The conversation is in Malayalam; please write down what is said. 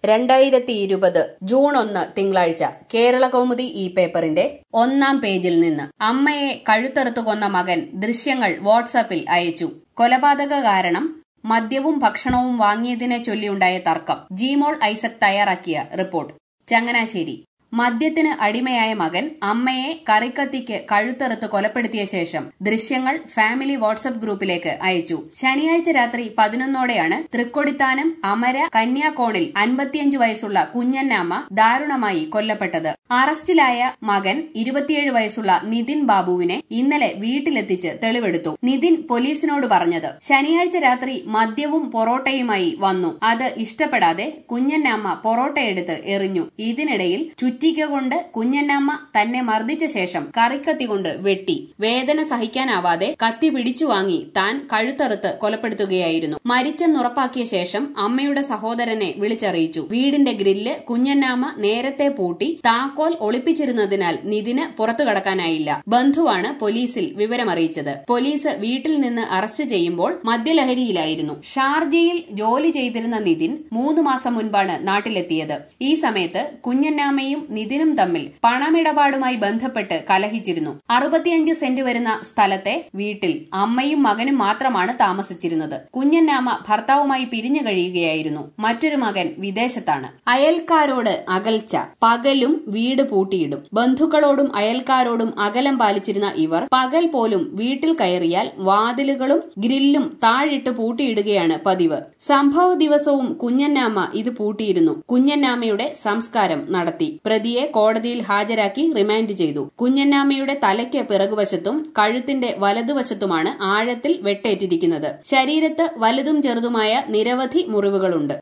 രണ്ടായിരത്തി ഇരുപത് ജൂൺ ഒന്ന് തിങ്കളാഴ്ച കേരള കൗമുദി ഈ പേപ്പറിന്റെ ഒന്നാം പേജിൽ നിന്ന് അമ്മയെ കഴുത്തറുത്തു കൊന്ന മകൻ ദൃശ്യങ്ങൾ വാട്സാപ്പിൽ അയച്ചു കൊലപാതക കാരണം മദ്യവും ഭക്ഷണവും വാങ്ങിയതിനെ ചൊല്ലിയുണ്ടായ തർക്കം ജിമോൾ ഐസക് തയ്യാറാക്കിയ റിപ്പോർട്ട് ചങ്ങനാശ്ശേരി മദ്യത്തിന് അടിമയായ മകൻ അമ്മയെ കറിക്കത്തിക്ക് കഴുത്തറുത്ത് കൊലപ്പെടുത്തിയ ശേഷം ദൃശ്യങ്ങൾ ഫാമിലി വാട്സപ്പ് ഗ്രൂപ്പിലേക്ക് അയച്ചു ശനിയാഴ്ച രാത്രി പതിനൊന്നോടെയാണ് തൃക്കൊടിത്താനം അമര കന്യാകോണിൽ അൻപത്തിയഞ്ചു വയസ്സുള്ള കുഞ്ഞന്നാമ്മ ദാരുണമായി കൊല്ലപ്പെട്ടത് അറസ്റ്റിലായ മകൻ ഇരുപത്തിയേഴ് വയസ്സുള്ള നിതിൻ ബാബുവിനെ ഇന്നലെ വീട്ടിലെത്തിച്ച് തെളിവെടുത്തു നിതിൻ പോലീസിനോട് പറഞ്ഞത് ശനിയാഴ്ച രാത്രി മദ്യവും പൊറോട്ടയുമായി വന്നു അത് ഇഷ്ടപ്പെടാതെ കുഞ്ഞന്നാമ്മ പൊറോട്ടയെടുത്ത് എറിഞ്ഞു ഇതിനിടയിൽ ചുറ്റിക കൊണ്ട് കുഞ്ഞന്നാമ്മ തന്നെ മർദ്ദിച്ച ശേഷം കറിക്കത്തി കൊണ്ട് വെട്ടി വേദന സഹിക്കാനാവാതെ കത്തി പിടിച്ചു വാങ്ങി താൻ കഴുത്തറുത്ത് കൊലപ്പെടുത്തുകയായിരുന്നു മരിച്ചെന്നുറപ്പാക്കിയ ശേഷം അമ്മയുടെ സഹോദരനെ വിളിച്ചറിയിച്ചു വീടിന്റെ ഗ്രില്ല് കുഞ്ഞന്നാമ്മ നേരത്തെ പൂട്ടി താക്കോൽ ഒളിപ്പിച്ചിരുന്നതിനാൽ നിതിന് പുറത്തു കടക്കാനായില്ല ബന്ധുവാണ് പോലീസിൽ വിവരമറിയിച്ചത് പോലീസ് വീട്ടിൽ നിന്ന് അറസ്റ്റ് ചെയ്യുമ്പോൾ മദ്യലഹരിയിലായിരുന്നു ഷാർജയിൽ ജോലി ചെയ്തിരുന്ന നിതിൻ മൂന്ന് മാസം മുൻപാണ് നാട്ടിലെത്തിയത് ഈ സമയത്ത് കുഞ്ഞന്നാമ്മയും നിതിനും തമ്മിൽ പണമിടപാടുമായി ബന്ധപ്പെട്ട് കലഹിച്ചിരുന്നു അറുപത്തിയഞ്ച് സെന്റ് വരുന്ന സ്ഥലത്തെ വീട്ടിൽ അമ്മയും മകനും മാത്രമാണ് താമസിച്ചിരുന്നത് കുഞ്ഞന്നാമ്മ ഭർത്താവുമായി പിരിഞ്ഞു കഴിയുകയായിരുന്നു മറ്റൊരു മകൻ വിദേശത്താണ് അയൽക്കാരോട് അകൽച്ച പകലും വീട് പൂട്ടിയിടും ബന്ധുക്കളോടും അയൽക്കാരോടും അകലം പാലിച്ചിരുന്ന ഇവർ പകൽ പോലും വീട്ടിൽ കയറിയാൽ വാതിലുകളും ഗ്രില്ലും താഴിട്ട് പൂട്ടിയിടുകയാണ് പതിവ് സംഭവ ദിവസവും കുഞ്ഞന്നാമ്മ ഇത് പൂട്ടിയിരുന്നു കുഞ്ഞന്നാമ്മയുടെ സംസ്കാരം നടത്തി പ്രതിയെ കോടതിയിൽ ഹാജരാക്കി റിമാൻഡ് ചെയ്തു കുഞ്ഞന്നാമ്മയുടെ തലയ്ക്ക് പിറകുവശത്തും കഴുത്തിന്റെ വലതുവശത്തുമാണ് ആഴത്തിൽ വെട്ടേറ്റിരിക്കുന്നത് ശരീരത്ത് വലുതും ചെറുതുമായ നിരവധി മുറിവുകളുണ്ട്